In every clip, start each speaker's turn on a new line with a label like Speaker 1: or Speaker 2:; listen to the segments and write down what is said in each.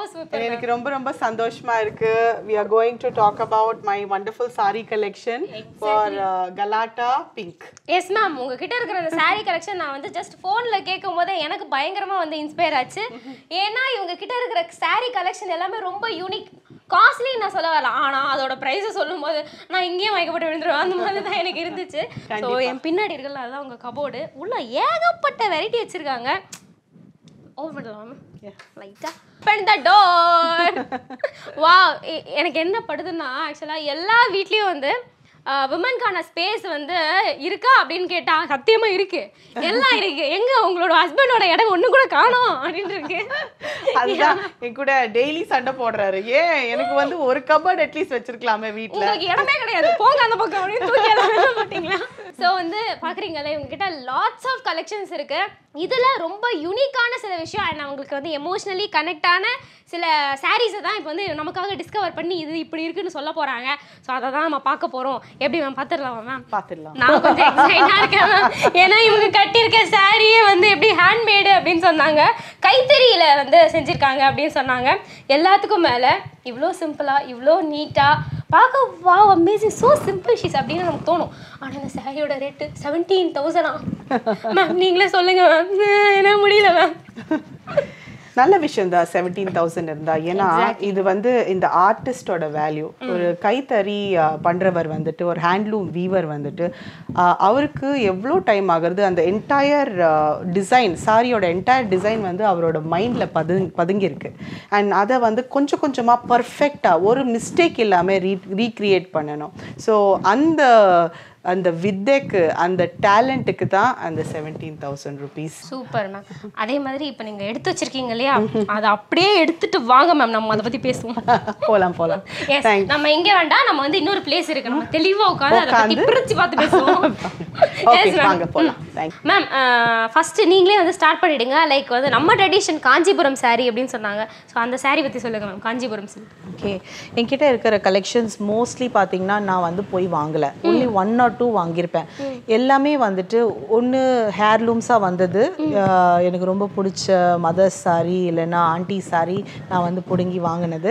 Speaker 1: Super
Speaker 2: எனக்கு ரொம்ப ரொம்ப சந்தோஷமா இருக்கு we are going to talk about my wonderful saree collection for uh, galata pink
Speaker 1: yes ma'am உங்ககிட்ட இருக்கிற அந்த saree கலெக்ஷன் நான் வந்து ஜஸ்ட் ஃபோனில் கேட்கும் போதே எனக்கு பயங்கரமாக வந்து இன்ஸ்பயர் ஆச்சு ஏன்னா இவங்க கிட்ட இருக்கிற saree கலெக்ஷன் எல்லாமே ரொம்ப யூனிக் காஸ்ட்லி நான் சொல்ல வரல ஆனால் அதோட ப்ரைஸை சொல்லும்போது நான் இங்கேயும் மயக்கப்பட்டு விழுந்துருவேன் அந்த மாதிரி தான் எனக்கு இருந்துச்சு ஸோ என் பின்னாடி இருக்கல அதான் உங்கள் கபோர்டு உள்ள ஏகப்பட்ட வெரைட்டி வச்சுருக்காங்க ஓவர் பண்ணலாம் லைட்டா பண்ண த டோர் வா எனக்கு என்ன படுதுன்னா ஆக்சுவலாக எல்லா வீட்லேயும் வந்து விமன்கான ஸ்பேஸ் வந்து இருக்கா அப்படின்னு கேட்டா சத்தியமா இருக்கு எல்லாம் இருக்கு எங்க உங்களோட ஹஸ்பண்டோட இடம் ஒண்ணு கூட காணோம் அப்படின்னு இருக்கு
Speaker 2: அதுதான் என் கூட டெய்லி சண்டை போடுறாரு ஏன் எனக்கு வந்து ஒரு கபர்ட் அட்லீஸ்ட் வச்சிருக்கலாமே வீட்ல
Speaker 1: உங்களுக்கு இடமே கிடையாது போங்க அந்த பக்கம் அப்படின்னு தூக்கி எல்லாம் வெளில போட்டீங்களா ஸோ வந்து பார்க்குறீங்களா இவங்ககிட்ட லாட்ஸ் ஆஃப் கலெக்ஷன்ஸ் இருக்கு இதுல ரொம்ப யூனிக்கான சில விஷயம் அண்ட் அவங்களுக்கு வந்து எமோஷ்னலி கனெக்டான சில சாரீஸை தான் இப்போ வந்து நமக்காக டிஸ்கவர் பண்ணி இது இப்படி இருக்குன்னு சொல்ல போறாங்க ஸோ அதை தான் நம்ம பார்க்க போறோம் எப்படி மேம் பார்த்துடலாமா மேம்
Speaker 2: பாத்துடலாம்
Speaker 1: நான் கொஞ்சம் எக்ஸைட்டாக இருக்கேன் மேம் ஏன்னா இவங்க கட்டியிருக்க சாரியே வந்து எப்படி ஹேண்ட்மேடு அப்படின்னு சொன்னாங்க கைத்தறியில வந்து செஞ்சுருக்காங்க அப்படின்னு சொன்னாங்க எல்லாத்துக்கும் மேலே இவ்வளோ சிம்பிளாக இவ்வளோ நீட்டாக பார்க்க வா அமேசிங் ஸோ சிம்பிள் ஷீஸ் அப்படின்னு நமக்கு தோணும் ஆனால் இந்த சாரியோட ரேட்டு செவன்டீன் தௌசண்டா மேம் நீங்களே சொல்லுங்க மேம் என்ன முடியல மேம்
Speaker 2: நல்ல விஷயம் தான் செவன்டீன் தௌசண்ட் இருந்தா ஏன்னா இது வந்து இந்த ஆர்டிஸ்டோட வேல்யூ ஒரு கைத்தறி அஹ், பண்றவர் வந்துட்டு ஒரு ஹேண்ட்லூம் வீவர் வந்துட்டு அஹ், அவருக்கு எவ்வளோ டைம் ஆகுறது அந்த என்டையர் டிசைன் சாரியோட என்டையர் டிசைன் வந்து அவரோட மைண்டில் பது பதுங்கியிருக்கு அண்ட் அதை வந்து கொஞ்சம் கொஞ்சமாக பர்ஃபெக்டாக ஒரு மிஸ்டேக் இல்லாமல் ரீ ரீக்ரியேட் பண்ணணும் ஸோ அந்த அந்த வித்தைக்கு அந்த டேலண்ட்டுக்கு தான் அந்த seventeen thousand rupees
Speaker 1: super ma'am அதே மாதிரி இப்போ நீங்கள் எடுத்து வச்சிருக்கீங்க இல்லையா அதை அப்படியே எடுத்துட்டு வாங்க மேம் நம்ம அதை பற்றி பேசுவோம்
Speaker 2: போலாம் போலாம்
Speaker 1: Yes, நம்ம இங்க வேண்டாம் நம்ம வந்து இன்னொரு பிளேஸ் இருக்கு நம்ம தெளிவா உட்காந்து அதை பத்தி பிரிச்சு பார்த்து பேசுவோம்
Speaker 2: ஓகே வாங்க போலாம் தேங்க்
Speaker 1: மேம் ஃபர்ஸ்ட் நீங்களே வந்து ஸ்டார்ட் பண்ணிடுங்க லைக் வந்து நம்ம ட்ரெடிஷன் காஞ்சிபுரம் saree அப்படின்னு சொன்னாங்க ஸோ அந்த saree பத்தி சொல்லுங்க மேம் காஞ்சிபுரம் saree
Speaker 3: ஓகே என்கிட்ட இருக்கிற கலெக்ஷன்ஸ் மோஸ்ட்லி பார்த்தீங்கன்னா நான் வந்து போய் வாங்கலை ஒன்லி ஒன் ஆர் டூ வாங்கியிருப்பேன் எல்லாமே வந்துட்டு ஒன்று ஹேர்லூம்ஸாக வந்தது அஹ் எனக்கு ரொம்ப பிடிச்ச மதர்ஸ் சாரி இல்லைன்னா ஆண்டி சாரி நான் வந்து பிடுங்கி வாங்கினது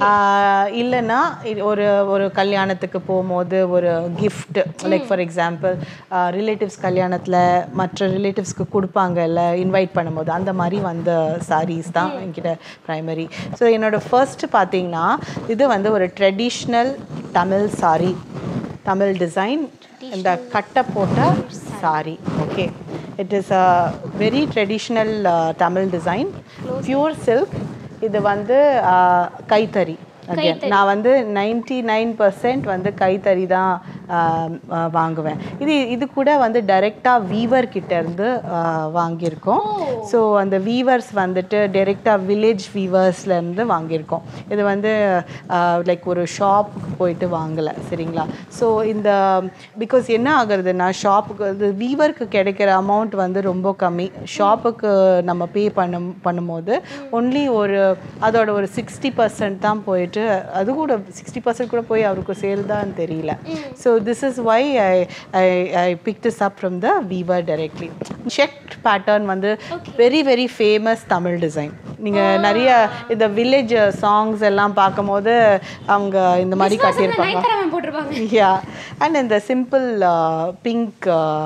Speaker 3: ஆஹ் இல்லைன்னா இது ஒரு ஒரு கல்யாணத்துக்கு போகும்போது ஒரு gift like for example relatives கல்யாணத்தில் மற்ற ரிலேட்டிவ்ஸ்க்கு கொடுப்பாங்கல்ல இன்வைட் பண்ணும்போது அந்த மாதிரி வந்த சாரீஸ் தான் என்கிட்ட ப்ரைமரி ஸோ என்னோட ஃபர்ஸ்ட் பார்த்தீங்கன்னா இது வந்து ஒரு ட்ரெடிஷ்னல் தமிழ் சாரி தமிழ் டிசைன் இந்த கட்டை போட்ட sari okay it is a very traditional Tamil design pure silk இது வந்து uh, கைத்தறி again நான் வந்து நைன்டி நைன் பர்சன்ட் வந்து கைத்தறி தான் ஆஹ், ஆஹ், வாங்குவேன் இது இது கூட வந்து டைரெக்டாக வீவர் கிட்ட இருந்து ஆஹ், வாங்கியிருக்கோம் ஸோ அந்த வீவர்ஸ் வந்துட்டு டைரெக்டாக வில்லேஜ் வீவர்ஸ்லேருந்து வாங்கியிருக்கோம் இது வந்து லைக் ஒரு ஷாப்புக்கு போயிட்டு வாங்கலை சரிங்களா ஸோ இந்த பிகாஸ் என்ன ஆகுறதுன்னா ஷாப்புக்கு இது வீவருக்கு கிடைக்கிற அமௌண்ட் வந்து ரொம்ப கம்மி ஷாப்புக்கு நம்ம பே பண்ணும் பண்ணும்போது ஒன்லி ஒரு அதோட ஒரு சிக்ஸ்டி பர்சன்ட் தான் போயிட்டு அது கூட சிக்ஸ்டி பர்சன்ட் கூட போய் அவருக்கு சேல் தான் தெரியல so this is why I I I pick this up from the weaver directly check pattern வந்து very very famous Tamil design நீங்கள் நிறைய இந்த வில்லேஜ் சாங்ஸ் எல்லாம் பார்க்கும்போது அவங்க இந்த மாதிரி கட்டியிருப்பாங்க
Speaker 1: நயன்தாரா மேம் போட்டிருப்பாங்க
Speaker 3: யா அண்ட் இந்த சிம்பிள் பிங்க்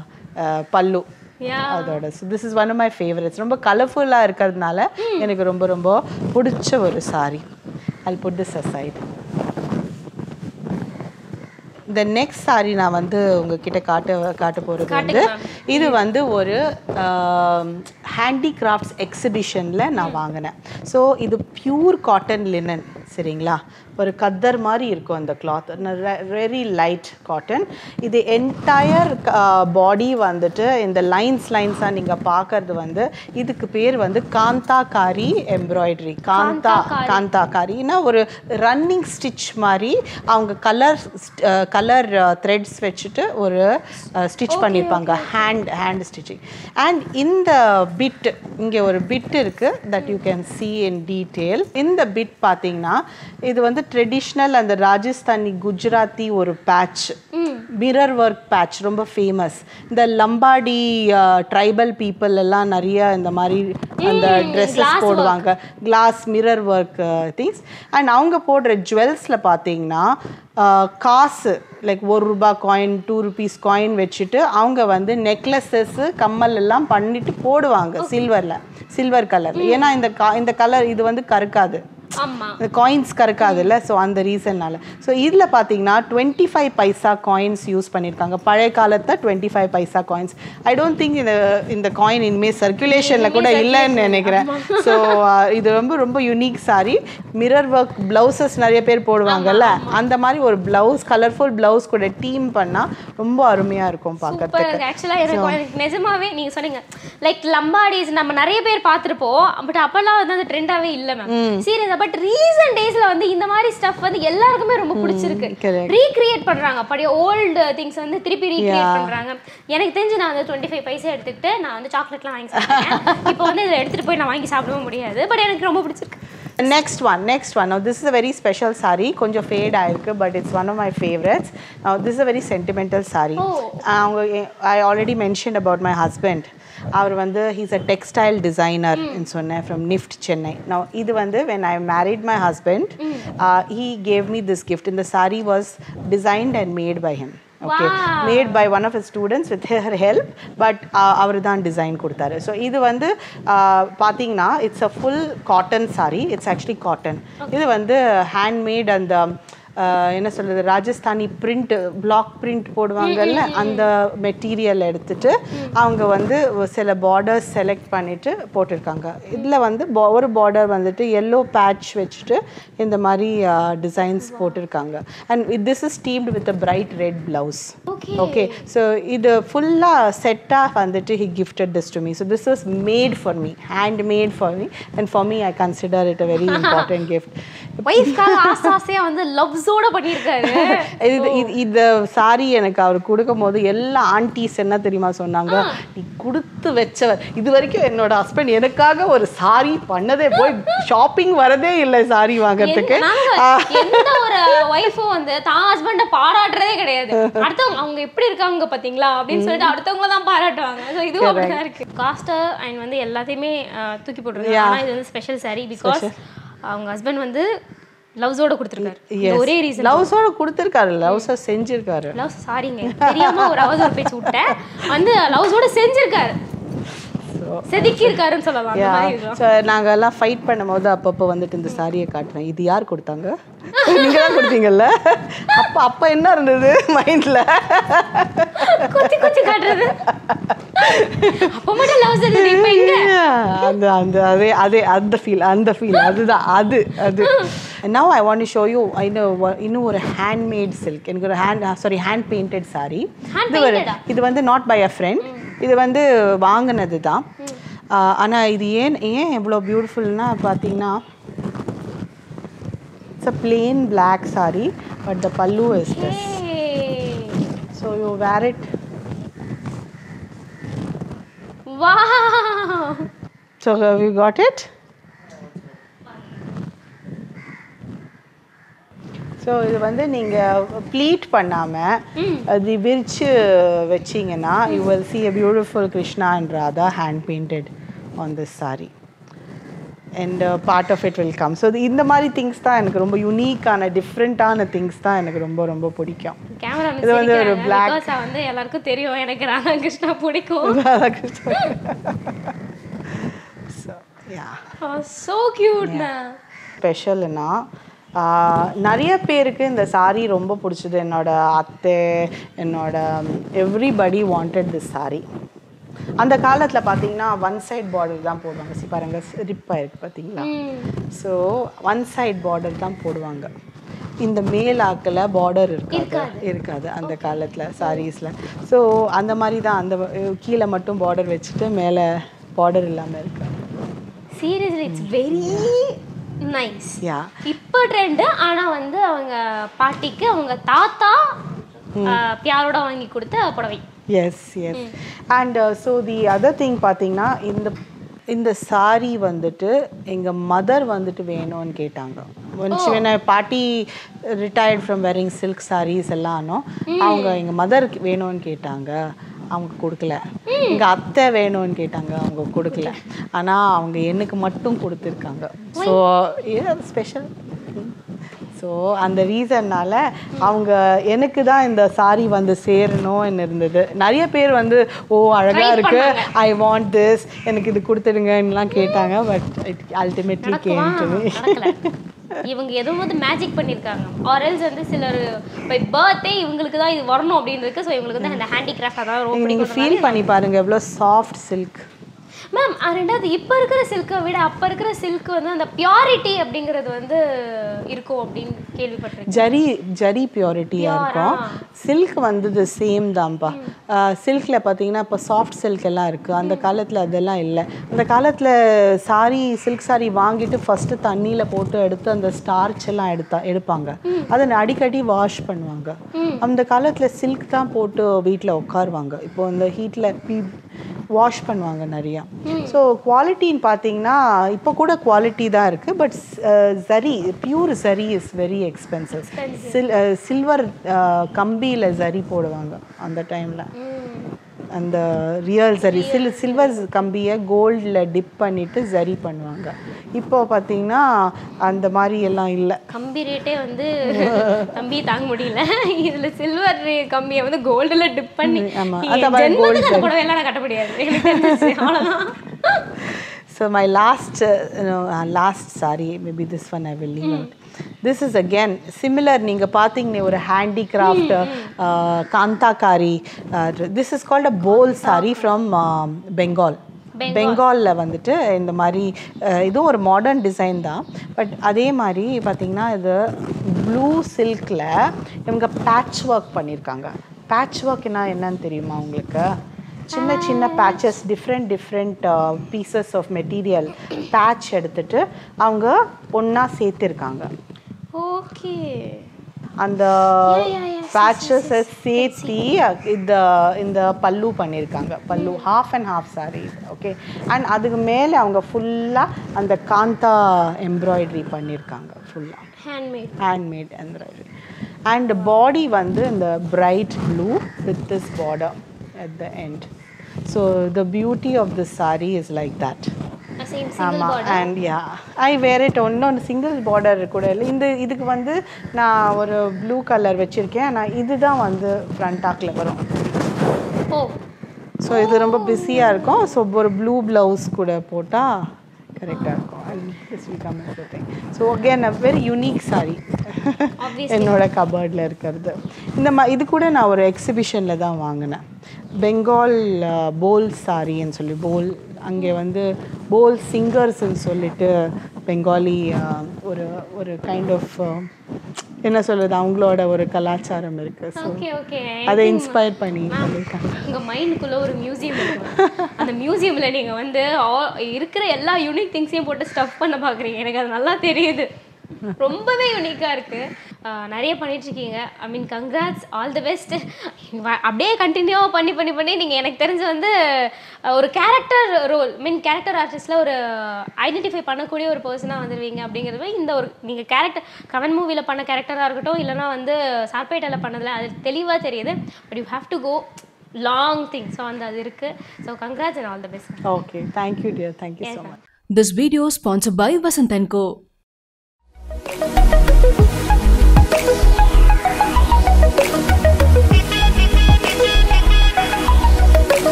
Speaker 3: பல்லு
Speaker 1: Yeah.
Speaker 3: அதோட this is one of my favourites ரொம்ப கலர்ஃபுல்லாக இருக்கிறதுனால எனக்கு ரொம்ப ரொம்ப பிடிச்ச ஒரு sari I put this aside இந்த நெக்ஸ்ட் சாரி நான் வந்து உங்ககிட்ட காட்ட காட்ட போகிறது வந்து இது வந்து ஒரு ஹேண்டிகிராஃப்ட்ஸ் எக்ஸிபிஷனில் நான் வாங்கினேன் ஸோ இது பியூர் காட்டன் லினன் சரிங்களா ஒரு கத்தர் மாதிரி இருக்கும் அந்த கிளாத் வெரி லைட் காட்டன் இது என்டையர் பாடி வந்துட்டு இந்த லைன்ஸ் லைன்ஸாக நீங்கள் பார்க்கறது வந்து இதுக்கு பேர் வந்து காந்தாகாரி எம்ப்ராய்டரி காந்தா காந்தாகாரின்னா ஒரு ரன்னிங் ஸ்டிச் மாதிரி அவங்க கலர் கலர் த்ரெட்ஸ் வச்சுட்டு ஒரு ஸ்டிச் பண்ணியிருப்பாங்க ஹேண்ட் ஹேண்ட் ஸ்டிச்சிங் அண்ட் இந்த பிட் இங்கே ஒரு பிட் இருக்குது that you can see in detail இந்த பிட் பார்த்தீங்கன்னா இது வந்து ட்ரெடிஷ்னல் அந்த ராஜஸ்தானி குஜராத்தி ஒரு பேட்ச்
Speaker 2: மிரர் ஒர்க் பேட்ச் ரொம்ப ஃபேமஸ் இந்த லம்பாடி ட்ரைபல் பீப்புள் எல்லாம் நிறைய இந்த மாதிரி அந்த ட்ரெஸ்ஸஸ் போடுவாங்க glass mirror work things and அவங்க போடுற ஜுவல்ஸில் பார்த்தீங்கன்னா அஹ், காசு லைக் ஒரு ரூபா காயின் டூ ருபீஸ் காயின் வச்சுட்டு அவங்க வந்து நெக்லஸஸ் கம்மல் எல்லாம் பண்ணிட்டு போடுவாங்க சில்வரில் சில்வர் கலர் ஏன்னா இந்த கா இந்த கலர் இது வந்து கருக்காது
Speaker 1: ஆமா
Speaker 2: இந்த காயின்ஸ் கறக்காதுல்ல ஸோ அந்த ரீசன்னால ஸோ இதில் பார்த்தீங்கன்னா twenty five paisa coins use பண்ணியிருக்காங்க பழைய காலத்தை twenty five paisa coins I don't think இந்த இந்த காயின் இனிமேல் சர்க்குலேஷனில் கூட இல்லைன்னு நினைக்கிறேன் ஸோ இது ரொம்ப ரொம்ப unique sari mirror work blouses நிறைய பேர் போடுவாங்கல்ல அந்த மாதிரி ஒரு ப்ளவுஸ் கலர்ஃபுல் ப்ளவுஸ் கூட டீம் பண்ணால் ரொம்ப அருமையாக இருக்கும் பார்க்கறதுக்கு
Speaker 1: சூப்பர் ஆக்சுவலாக எனக்கு எனக்கு நிஜமாவே நீங்க சொன்னீங்க லைக் லம்பாடிஸ் நம்ம நிறைய பேர் பார்த்துருப்போம் பட் அப்பெல்லாம் வந்து அந்த ட்ரெண்டாவே இல்லை மேம் சீரியஸா பட் ரீசன்ட் டேஸ்ல வந்து இந்த மாதிரி ஸ்டஃப் வந்து எல்லாருக்குமே ரொம்ப பிடிச்சிருக்கு
Speaker 2: correct.
Speaker 1: ரீக்ரியேட் பண்றாங்க அப்படியே ஓல்டு திங்ஸ் வந்து திருப்பி ரீக்ரியேட் பண்றாங்க எனக்கு தெரிஞ்சு நான் வந்து டுவெண்ட்டி ஃபைவ் பைசா எடுத்துக்கிட்டு நான் வந்து சாக்லேட்லாம் வாங்கி சாப்பிட்டேன் இப்போ வந்து இதை எடுத்துட்டு போய் நான் வாங்கி சாப்பிடவும் முடியாது பட் எனக்கு ரொம்ப பிடிச்சிருக்கு
Speaker 2: next one next one this is a very special saree கொஞ்சம் ஃபேட் ஆயிருக்கு but it's one of my favourites this a very sentimental saree அவங்க I already mention about my husband அவர் வந்து ஹீஸ் அ டெக்ஸ்டைல் டிசைனர் சொன்னேன் from NIFT Chennai நான் இது வந்து when I married my husband he gave me this gift இந்த saree was designed and made by him okay made by one of his students with her help but அவர் தான் design கொடுத்தாரு so இது வந்து uh, பார்த்தீங்கன்னா it's a full cotton saree it's actually cotton இது வந்து handmade அந்த uh, என்ன சொல்றது ராஜஸ்தானி பிரிண்ட் பிளாக் பிரிண்ட் போடுவாங்கல்ல அந்த மெட்டீரியல் எடுத்துட்டு அவங்க வந்து சில பார்டர்ஸ் செலக்ட் பண்ணிட்டு போட்டிருக்காங்க இதில் வந்து bo- ஒரு பார்டர் வந்துட்டு எல்லோ பேட்ச் வச்சுட்டு இந்த மாதிரி டிசைன்ஸ் போட்டிருக்காங்க and this is teamed with a bright red blouse okay so இது ஃபுல்லாக செட்டாக வந்துட்டு he gifted this to me so this is made for me hand made for me and for me I consider it a very important gift
Speaker 1: ஒய்ஃப்காக ஆசை ஆசையா வந்து லவ்ஸோட பண்ணியிருக்காரு
Speaker 2: இது இது இந்த சாரி எனக்கு அவர் கொடுக்கும் போது எல்லா ஆன்டிஸ் என்ன தெரியுமா சொன்னாங்க நீ கொடுத்து வச்சவர் இது வரைக்கும் என்னோட ஹஸ்பண்ட் எனக்காக ஒரு சாரி பண்ணதே போய் ஷாப்பிங் வரதே இல்லை சாரி வாங்குறதுக்கு
Speaker 1: எந்த- நாங்க எந்த ஒரு ஒய்ஃபும் வந்து தான் ஹஸ்பண்ட பாராட்டுறதே கிடையாது அடுத்தவங்க அவங்க எப்படி இருக்காங்க பாத்தீங்களா அப்படின்னு சொல்லிட்டு அடுத்தவங்க தான் பாராட்டுவாங்க ஸோ இதுவும் அப்படிதான் இருக்கு காஸ்டர் அண்ட் வந்து எல்லாத்தையுமே அஹ், தூக்கி போட்டுருக்காங்க ஆனா இது வந்து ஸ்பெஷல் சாரி பிகாஸ் அவங்க ஹஸ்பண்ட் வந்து லவ்ஸோட கொடுத்துருக்காரு இந்த ஒரே ரீசன்
Speaker 2: லவ்ஸோட கொடுத்துருக்காரு லவ்ஸை செஞ்சிருக்காரு
Speaker 1: லவ்ஸ் சாரிங்க தெரியாம ஒரு அவசர பேச்சு விட்டேன் வந்து லவ்ஸோட செஞ்சிருக்காரு செதுக்கி இருக்காருன்னு சொல்லலாம் அந்த மாதிரி இருக்கும்
Speaker 2: ஸோ நாங்கள் எல்லாம் ஃபைட் பண்ணும்போது அப்பப்போ வந்துட்டு இந்த சாரியை காட்டுவேன் இது யார் கொடுத்தாங்க நீங்கள் தான் கொடுத்தீங்கல்ல அப்போ அப்போ என்ன இருந்தது மைண்டில்
Speaker 1: குத்தி குத்தி காட்டுறது அப்ப மட்டும் லவ்ஸ் இருந்தது இப்ப எங்க
Speaker 2: அந்த அந்த அதே அதே அந்த ஃபீல் அந்த ஃபீல் அதுதான் அது அது now I want show you இன்னும் இன்னும் ஒரு ஹேண்ட்மேட் சில்க் எனக்கு ஒரு hand sari hand painted sari
Speaker 1: Hand
Speaker 2: இது ஒரு
Speaker 1: painted ஆ?
Speaker 2: இது வந்து நாட் பை அ ஃப்ரெண்ட் இது வந்து வாங்கினது தான் ஆனால் இது ஏன் ஏன் எவ்வளோ பியூட்டிஃபுல்னா பார்த்தீங்கன்னா it's a plain black saree but the pallu is this
Speaker 1: Hey.
Speaker 2: So you wear it
Speaker 1: Wow.
Speaker 2: So you got it so இது வந்து நீங்கள் ப்ளீட் பண்ணாமல் அது விரித்து வச்சிங்கன்னா you will see a beautiful Krishna and Radha hand painted on this saree and part of it will come so இந்த மாதிரி things தான் எனக்கு ரொம்ப யூனிக்கான டிஃப்ரெண்ட்டான திங்ஸ் தான் எனக்கு ரொம்ப ரொம்ப பிடிக்கும்
Speaker 1: கேமரா
Speaker 2: இது வந்து ஒரு black-
Speaker 1: பிகாஸ் வந்து எல்லாருக்கும் தெரியும் எனக்கு ராதாகிருஷ்ணா பிடிக்கும்
Speaker 2: Radhakrishnan so yeah
Speaker 1: so cute ma'am
Speaker 2: ஸ்பெஷல்னா நிறைய பேருக்கு இந்த saree ரொம்ப பிடிச்சது என்னோட அத்தை என்னோட எவ்ரிபடி வாண்டட் திஸ் saree அந்த காலத்தில் பார்த்தீங்கன்னா ஒன் சைட் பார்டர் தான் போடுவாங்க சி பாருங்க ரிப் ஆயிருக்கு பார்த்தீங்களா ஸோ ஒன் சைட் பார்டர் தான் போடுவாங்க இந்த மேலாக்கில் பார்டர் இருக்காது இருக்காது அந்த காலத்தில் சாரீஸில் ஸோ அந்த மாதிரி தான் அந்த கீழே மட்டும் பார்டர் வச்சுட்டு மேலே பார்டர் இல்லாமல் இருக்காது
Speaker 1: seriously it's very nice
Speaker 2: yeah
Speaker 1: இப்போ ட்ரெண்டு ஆனா வந்து அவங்க பாட்டிக்கு அவங்க தாத்தா ஆஹ், பியாரோட வாங்கி கொடுத்த புடவை
Speaker 2: yes yes and so the other thing பார்த்தீங்கன்னா இந்த
Speaker 3: இந்த சாரி வந்துட்டு எங்கள் மதர் வந்துட்டு வேணும்னு கேட்டாங்க ஒன்ஸ் when I பாட்டி retired from wearing silk sarees எல்லாம் ஆனோம் அவங்க எங்கள் மதருக்கு வேணும்னு கேட்டாங்க அவங்க கொடுக்கல எங்கள் அத்தை வேணும்னு கேட்டாங்க அவங்க கொடுக்கல ஆனால் அவங்க எனக்கு மட்டும் கொடுத்துருக்காங்க ஸோ ஸ்பெஷல் ஸோ அந்த ரீசன்னால அவங்க எனக்கு தான் இந்த சாரி வந்து சேரணும்னு இருந்தது நிறைய பேர் வந்து ஓ அழகா இருக்கு ஐ வாண்ட் திஸ் எனக்கு இது கொடுத்துடுங்கன்னுலாம் கேட்டாங்க பட் இட் அல்டிமேட்லி
Speaker 1: நடக்குமா?
Speaker 3: கேம் டு மீ
Speaker 1: நடக்கல இவங்க எதுவும் வந்து மேஜிக் பண்ணியிருக்காங்க ஆர்எல்ஸ் வந்து சிலர் பை பர்த்டே இவங்களுக்கு தான் இது வரணும் அப்படின்னு இருக்கு ஸோ இவங்களுக்கு வந்து அந்த ஹேண்டிகிராஃப்ட் தான் ரொம்ப
Speaker 3: நீங்க
Speaker 1: பிடிக்கும்
Speaker 3: ஃபீல் பண்ணி பாருங்க எவ்வளோ சாஃப்ட் சில்க்
Speaker 1: மேம் ரெண்டாவது இப்போ இருக்கிற சில்க்கை விட அப்போ இருக்கிற சில்க் வந்து அந்த பியூரிட்டி அப்படிங்கிறது வந்து இருக்கும் அப்படின்னு கேள்விப்பட்டிருக்கேன்
Speaker 3: ஜரி ஜரி பியூரிட்டியாக இருக்கும் சில்க் வந்து சேம் தான்ப்பா சில்கில் பார்த்தீங்கன்னா இப்போ சாஃப்ட் சில்க் எல்லாம் இருக்குது அந்த காலத்தில் அதெல்லாம் இல்லை அந்த காலத்தில் சாரி சில்க் சாரி வாங்கிட்டு ஃபஸ்ட்டு தண்ணியில் போட்டு எடுத்து அந்த ஸ்டார்ச் எல்லாம் எடுத்தா எடுப்பாங்க அதை அடிக்கடி வாஷ் பண்ணுவாங்க அந்த காலத்தில் சில்க் தான் போட்டு வீட்டில் உட்காருவாங்க இப்போ இந்த ஹீட்டில் வாஷ் பண்ணுவாங்க நிறையா ஸோ குவாலிட்டின்னு பார்த்தீங்கன்னா இப்போ கூட குவாலிட்டி தான் இருக்குது but zari pure zari is very expensive சில் சில்வர் கம்பியில் சரி போடுவாங்க அந்த டைமில் அந்த ரியல் சரி சில் சில்வர் கம்பியை கோல்டில் டிப் பண்ணிட்டு சரி பண்ணுவாங்க இப்போ பார்த்தீங்கன்னா அந்த மாதிரி எல்லாம் இல்லை
Speaker 1: கம்பி ரேட்டே வந்து கம்பி தாங்க முடியல இதுல சில்வர் கம்பியை வந்து கோல்டுல டிப் பண்ணி
Speaker 3: ஆமா.
Speaker 1: என்
Speaker 3: அதான் பாரு,
Speaker 1: ஜென்மத்துக்கு அந்த புடவை எல்லாம் நான் கட்ட முடியாது எனக்கு தெரிஞ்சிச்சு அவ்வளவுதான்
Speaker 3: So my last, uh, you know, uh, last saree, maybe this one I will leave out. This is again similar. நீங்க பார்த்தீங்கன்னா ஒரு handicraft uh, காந்தாகாரி this is called a bowl saree from um, Bengal. பெங்காலில் வந்துட்டு இந்த மாதிரி அஹ், இதுவும் ஒரு modern design தான் பட் அதே மாதிரி பார்த்தீங்கன்னா இது ப்ளூ சில்கில் இவங்க பேட்ச் ஒர்க் பண்ணியிருக்காங்க பேட்ச் ஒர்க்னா என்னன்னு தெரியுமா உங்களுக்கு சின்ன சின்ன patches different different pieces of material patch எடுத்துட்டு அவங்க ஒன்றா சேர்த்துருக்காங்க
Speaker 1: ஓகே
Speaker 3: அந்த பேட்சஸை சேர்த்தி இந்த இந்த பல்லு பண்ணியிருக்காங்க pallu half and half sari okay and அதுக்கு மேலே அவங்க ஃபுல்லாக அந்த காந்தா எம்ப்ராய்டரி பண்ணியிருக்காங்க ஃபுல்லாக
Speaker 1: handmade
Speaker 3: handmade embroidery and body வந்து இந்த bright blue with this border at the end so the beauty of this saree is like that
Speaker 1: same single
Speaker 3: ஆமாம்
Speaker 1: border
Speaker 3: and yeah I wear it ஒன்று single border கூட இல்லை இந்த இதுக்கு வந்து நான் ஒரு ப்ளூ கலர் வச்சுருக்கேன் நான் இதுதான் வந்து ஃப்ரண்ட் டாக்கில் வரும்
Speaker 1: ஓ
Speaker 3: ஸோ இது ரொம்ப பிஸியாக இருக்கும் ஸோ ஒரு ப்ளூ ப்ளவுஸ் கூட போட்டால் கரெக்டாக இருக்கும் this will come so again a very unique sari என்னோட கபர்டில் இருக்கிறது இந்த மா இது கூட நான் ஒரு எக்ஸிபிஷனில் தான் வாங்கினேன் பெங்கால் போல் சாரின்னு சொல்லி போல் அங்கே வந்து போல் சிங்கர்ஸ்ன்னு சொல்லிட்டு பெங்காலி uh, ஒரு ஒரு கைண்ட் ஆஃப் என்ன சொல்கிறது அவங்களோட ஒரு கலாச்சாரம் இருக்குது ஸோ
Speaker 1: ஓகே ஓகே
Speaker 3: அதை இன்ஸ்பயர் பண்ணி பண்ணியிருக்காங்க
Speaker 1: உங்க மைண்டுக்குள்ள ஒரு மியூசியம் இருக்கு அந்த மியூசியம்ல நீங்க வந்து all- இருக்கிற எல்லா யூனிக் திங்ஸையும் போட்டு ஸ்டஃப் பண்ண பாக்குறீங்க எனக்கு அது நல்லா தெரியுது ரொம்பவே யூனிக்காக இருக்கு ஆஹ் நிறைய பண்ணிட்டு இருக்கீங்க I mean congrats all the best அப்படியே கண்டினியூவாக பண்ணி பண்ணி பண்ணி நீங்கள் எனக்கு தெரிஞ்சு வந்து ஆஹ் ஒரு கேரக்டர் ரோல் மீன் கேரக்டர் ஆர்டிஸ்டில் ஒரு ஐடென்டிஃபை பண்ணக்கூடிய ஒரு பர்சனாக வந்துடுவீங்க அப்படிங்கிறது இந்த ஒரு நீங்கள் கேரக்டர் கவன் மூவியில் பண்ண கேரக்டராக இருக்கட்டும் இல்லைனா வந்து சார்பேட்டையில் பண்ணதில் அது தெளிவாக தெரியுது but you have to go long thing so அந்த அது இருக்குது so congrats and all the best
Speaker 3: okay thank you dear thank you so much
Speaker 4: This video sponsored by Vasant & Co.